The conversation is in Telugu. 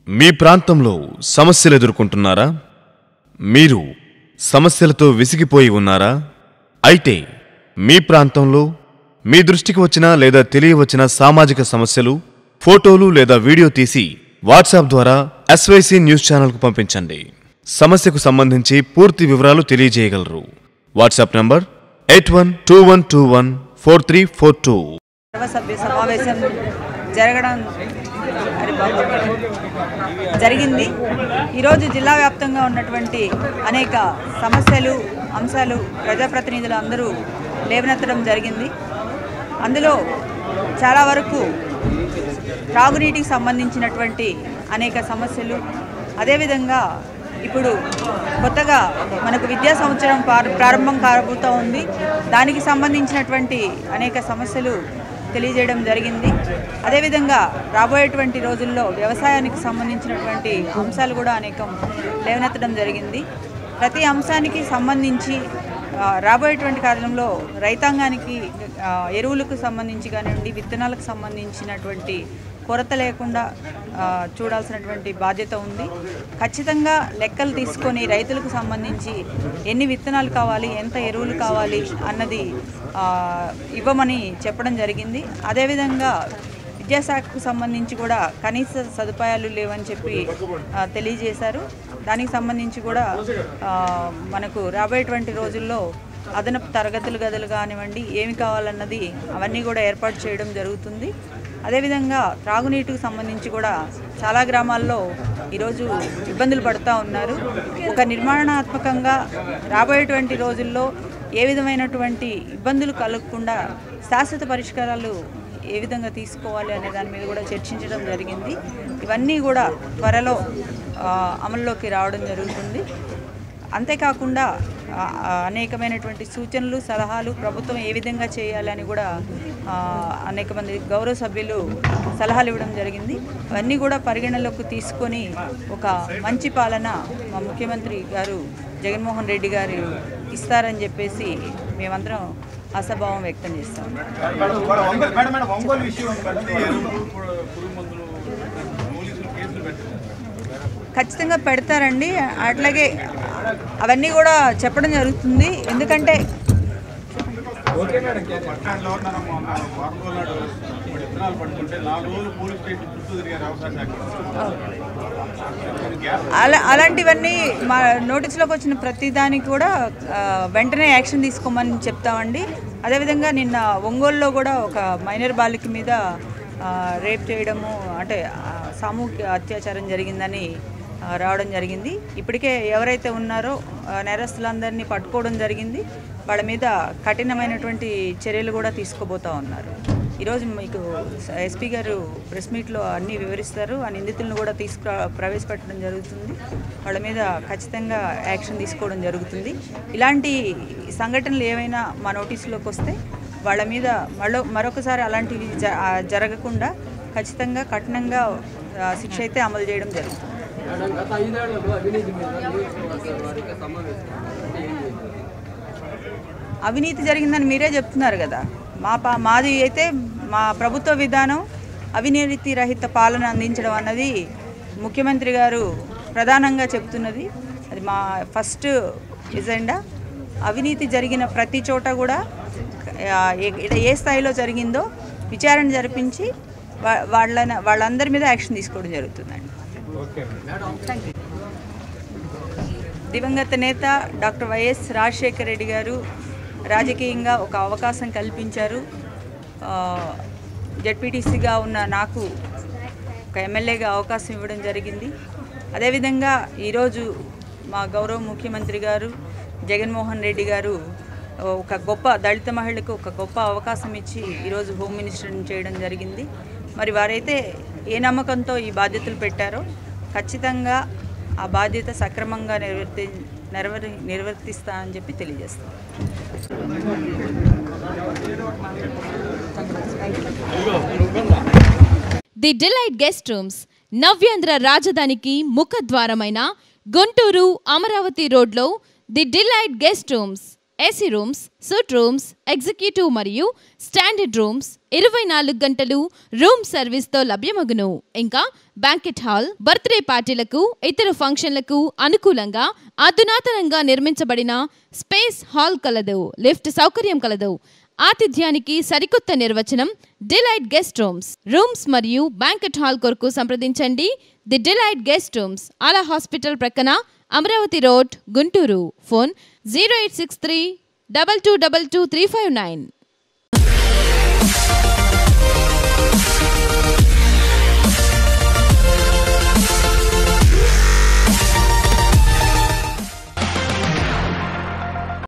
మీ ప్రాంతంలో సమస్యలు ఎదుర్కొంటున్నారా మీరు సమస్యలతో విసిగిపోయి ఉన్నారా అయితే మీ ప్రాంతంలో మీ దృష్టికి వచ్చిన లేదా తెలియవచ్చిన సామాజిక సమస్యలు ఫోటోలు లేదా వీడియో తీసి వాట్సాప్ ద్వారా ఎస్వైసీ న్యూస్ ఛానల్కు పంపించండి సమస్యకు సంబంధించి పూర్తి వివరాలు తెలియజేయగలరు WhatsApp number eight one two one two one four three four two సర్వసభ్య సమావేశం జరగడం అది బాగుంది. జరిగింది ఈరోజు జిల్లా వ్యాప్తంగా ఉన్నటువంటి అనేక సమస్యలు అంశాలు ప్రజాప్రతినిధులు అందరూ లేవనెత్తడం జరిగింది అందులో చాలా వరకు త్రాగునీటికి సంబంధించినటువంటి అనేక సమస్యలు అదేవిధంగా ఇప్పుడు కొత్తగా మనకు విద్యా సంవత్సరం ప్రార- ప్రారంభం కాబోతూ ఉంది దానికి సంబంధించినటువంటి అనేక సమస్యలు తెలియజేయడం జరిగింది అదేవిధంగా రాబోయేటువంటి రోజుల్లో వ్యవసాయానికి సంబంధించినటువంటి అంశాలు కూడా అనేకం లేవనెత్తడం జరిగింది ప్రతి అంశానికి సంబంధించి ఆ, రాబోయేటువంటి కాలంలో రైతాంగానికి ఆ, ఎరువులకు సంబంధించి కానివ్వండి విత్తనాలకు సంబంధించినటువంటి కొరత లేకుండా ఆ, చూడాల్సినటువంటి బాధ్యత ఉంది ఖచ్చితంగా లెక్కలు తీసుకొని రైతులకు సంబంధించి ఎన్ని విత్తనాలు కావాలి ఎంత ఎరువులు కావాలి అన్నది ఆ, ఇవ్వమని చెప్పడం జరిగింది అదేవిధంగా విద్యాశాఖకు సంబంధించి కూడా కనీస సదుపాయాలు లేవని చెప్పి ఆ, తెలియజేశారు దానికి సంబంధించి కూడా ఆ, మనకు రాబోయేటువంటి రోజుల్లో అదనపు తరగతులు గదులు కానివ్వండి ఏమి కావాలన్నది అవన్నీ కూడా ఏర్పాటు చేయడం జరుగుతుంది అదేవిధంగా త్రాగునీటికి సంబంధించి కూడా చాలా గ్రామాల్లో ఈరోజు ఇబ్బందులు పడుతూ ఉన్నారు ఒక నిర్మాణాత్మకంగా రాబోయేటువంటి రోజుల్లో ఏ విధమైనటువంటి ఇబ్బందులు కలగకుండా శాశ్వత పరిష్కారాలు ఏ విధంగా తీసుకోవాలి అనే దాని మీద కూడా చర్చించడం జరిగింది ఇవన్నీ కూడా త్వరలో ఆ, అమల్లోకి రావడం జరుగుతుంది అంతేకాకుండా ఆ, ఆ, అనేకమైనటువంటి సూచనలు సలహాలు ప్రభుత్వం ఏ విధంగా చేయాలని కూడా ఆ, అనేక మంది గౌరవ సభ్యులు సలహాలు ఇవ్వడం జరిగింది అవన్నీ కూడా పరిగణలోకి తీసుకొని ఒక మంచి పాలన మా ముఖ్యమంత్రి గారు జగన్మోహన్ రెడ్డి గారు ఇస్తారని చెప్పేసి మేమందరం ఆశాభావం వ్యక్తం చేస్తాం madam Ongole madam madam Ongole విషయం బట్టి ఎరువులు, పురుగు మందులు పోలీసులు కేసులు పెట్టారు ఖచ్చితంగా పెడతారండి అట్లాగే అవన్నీ కూడా చెప్పడం జరుగుతుంది ఎందుకంటే పట్టణంలో ఉన్నాను మొన్న వారం రోజుల నాడు ఇప్పుడు విత్తనాలు పడుతుంటే నాలుగు రోజులు పోలీస్ స్టేషన్ చుట్టూ తిరిగారు వ్యవసాయ శాఖ గ్యాస్ అలా అలాంటివన్నీ మా నోటీసులోకి వచ్చిన ప్రతి దానికి కూడా ఆ, వెంటనే యాక్షన్ తీసుకోమని చెప్తామండి అదేవిధంగా నిన్న ఒంగోలులో కూడా ఒక మైనర్ బాలిక మీద ఆ, రేప్ చేయడము అంటే ఆ, సామూహిక అత్యాచారం జరిగిందని ఆ, రావడం జరిగింది ఇప్పటికే ఎవరైతే ఉన్నారో ఆ, నేరస్తులందరినీ పట్టుకోవడం జరిగింది వాళ్ళ మీద కఠినమైనటువంటి చర్యలు కూడా తీసుకోబోతా ఉన్నారు ఈరోజు మీకు ఎస్పీ గారు ప్రెస్ మీట్లో అన్నీ వివరిస్తారు ఆ నిందితులను కూడా తీసుకు ప్రవేశపెట్టడం జరుగుతుంది వాళ్ళ మీద ఖచ్చితంగా యాక్షన్ తీసుకోవడం జరుగుతుంది ఇలాంటి సంఘటనలు ఏవైనా మా నోటీసులోకి వస్తే వాళ్ళ మీద మరో మరొకసారి అలాంటివి జ- ఆ, జరగకుండా ఖచ్చితంగా కఠినంగా ఆ, శిక్ష అయితే అమలు చేయడం జరుగుతుంది మేడం గత ఐదేళ్లలో అవినీతి మీద నియోజకవర్గ వారికి సమావేశం అంటే ఏం చేయాలి? అవినీతి జరిగిందని మీరే చెప్తున్నారు కదా మా పా మాది అయితే మా ప్రభుత్వ విధానం అవినీతి రహిత పాలన అందించడం అన్నది ముఖ్యమంత్రి గారు ప్రధానంగా చెప్తున్నది అది మా ఫస్ట్ ఎజెండా అవినీతి జరిగిన ప్రతి చోట కూడా ఆ, ఏ- ఏ- ఏ స్థాయిలో జరిగిందో విచారణ జరిపించి వా- వాళ్ళ వాళ్ళందరి మీద యాక్షన్ తీసుకోవడం జరుగుతుందండి థ్యాంక్ యూ దివంగత నేత డాక్టర్ వైఎస్ రాజశేఖర రెడ్డి గారు రాజకీయంగా ఒక అవకాశం కల్పించారు జడ్పీటీసీగా ఉన్న నాకు ఒక ఎమ్మెల్యేగా అవకాశం ఇవ్వడం జరిగింది అదేవిధంగా ఈరోజు మా గౌరవ ముఖ్యమంత్రి గారు జగన్మోహన్ రెడ్డి గారు ఒక గొప్ప దళిత మహిళకు ఒక గొప్ప అవకాశం ఇచ్చి ఈరోజు హోమ్ మినిస్టర్ని చేయడం జరిగింది మరి వారైతే ఏ నమ్మకంతో ఈ బాధ్యతలు పెట్టారో ఖచ్చితంగా ఆ బాధ్యత సక్రమంగా నిర్వర్తి నెరవేరి నిర్వర్తిస్తా అని చెప్పి తెలియజేస్తాను the delight guest rooms Navyandhra రాజధానికి ముఖద్వారమైన గుంటూరు అమరావతి రోడ్లో the delight guest rooms AC rooms suite rooms executive మరియు స్టాండర్డ్ రూమ్స్ ఇరవై నాలుగు గంటలు రూమ్ సర్వీస్తో లభ్యమగును ఇంకా బ్యాంకెట్ హాల్ బర్త్డే పార్టీలకు ఇతర ఫంక్షన్లకు అనుకూలంగా అధునాతనంగా నిర్మించబడిన స్పేస్ హాల్ కలదు లిఫ్ట్ సౌకర్యం కలదు ఆతిథ్యానికి సరికొత్త నిర్వచనం డిలైట్ గెస్ట్ రూమ్స్ రూమ్స్ మరియు బ్యాంకెట్ హాల్ కొరకు సంప్రదించండి ది డిలైట్ గెస్ట్ రూమ్స్ ఆలా హాస్పిటల్ ప్రక్కన Amaravati road Guntur phone zero eight six three double two double two three five nine